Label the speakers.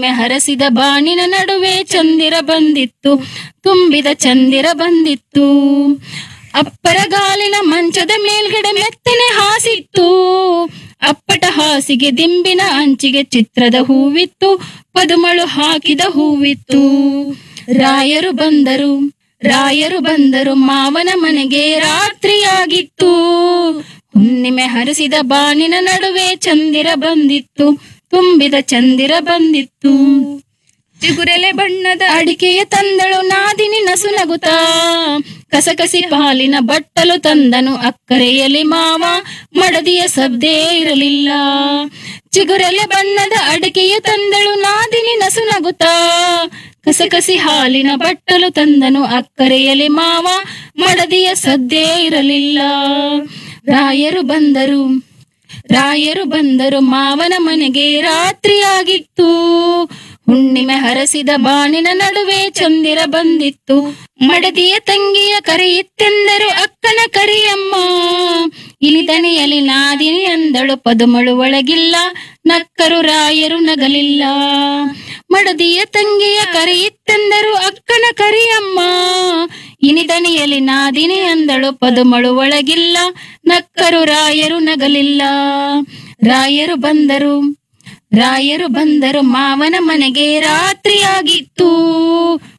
Speaker 1: ಹುಣ್ಣಿಮೆ ಹರಸಿದ ಬಾನಿನ ನಡುವೆ ಚಂದಿರ ಬಂದಿತ್ತು ತುಂಬಿದ ಚಂದಿರ ಬಂದಿತ್ತು ಅಪ್ಪರ ಗಾಲಿನ ಮಂಚದ ಮೇಲ್ಗಡೆ ಮೆತ್ತನೆ ಹಾಸಿತ್ತು ಅಪ್ಪಟ ಹಾಸಿಗೆ ದಿಂಬಿನ ಅಂಚಿಗೆ ಚಿತ್ರದ ಹೂವಿತ್ತು ಪದುಮಳು ಹಾಕಿದ ಹೂವಿತ್ತು ರಾಯರು ಬಂದರು ರಾಯರು ಬಂದರು ಮಾವನ ಮನೆಗೆ ರಾತ್ರಿಯಾಗಿತ್ತು ಹುಣ್ಣಿಮೆ ಹರಿಸಿದ ಬಾನಿನ ನಡುವೆ ಚಂದಿರ ಬಂದಿತ್ತು ತುಂಬಿದ ಚಂದಿರ ಬಂದಿತ್ತು ಚಿಗುರೆಲೆ ಬಣ್ಣದ ಅಡಿಕೆಯ ತಂದಳು ನಾದಿನಿ ನಸು ನಗುತ್ತಾ ಕಸಕಸಿ ಪಾಲಿನ ಬಟ್ಟಲು ತಂದನು ಅಕ್ಕರೆಯಲ್ಲಿ ಮಾವ ಮಡದಿಯ ಸದ್ದೇ ಇರಲಿಲ್ಲ ಚಿಗುರೆಲೆ ಬಣ್ಣದ ಅಡಿಕೆಯ ತಂದಳು ನಾದಿನಿ ನಸು ನಗುತ್ತಾ ಕಸಕಸಿ ಹಾಲಿನ ಬಟ್ಟಲು ತಂದನು ಅಕ್ಕರೆಯಲ್ಲಿ ಮಾವ ಮಡದಿಯ ಸದ್ದೇ ಇರಲಿಲ್ಲ ರಾಯರು ಬಂದರು ರಾಯರು ಬಂದರು ಮಾವನ ಮನೆಗೆ ರಾತ್ರಿಯಾಗಿತ್ತು ಹುಣ್ಣಿಮೆ ಹರಸಿದ ಬಾಣಿನ ನಡುವೆ ಚಂದಿರ ಬಂದಿತ್ತು ಮಡದಿಯ ತಂಗಿಯ ಕರೆಯಿತ್ತೆಂದರು ಅಕ್ಕನ ಕರಿಯಮ್ಮ ಇಲಿದನೆಯಲ್ಲಿ ನಾದಿನಿ ಅಂದಳು ಪದುಮಳು ಒಳಗಿಲ್ಲ ನಕ್ಕರು ರಾಯರು ನಗಲಿಲ್ಲ ಮಡದಿಯ ತಂಗಿಯ ಕರೆಯಿತ್ತೆಂದರು ಅಕ್ಕನ ಕರಿಯಮ್ಮ ಇನಿದನಿಯಲ್ಲಿ ನಾದಿನಿ ಅಂದಳು ಪದುಮಳು ಒಳಗಿಲ್ಲ ನಕ್ಕರು ರಾಯರು ನಗಲಿಲ್ಲ ರಾಯರು ಬಂದರು ರಾಯರು ಬಂದರು ಮಾವನ ಮನೆಗೆ ರಾತ್ರಿಯಾಗಿತ್ತು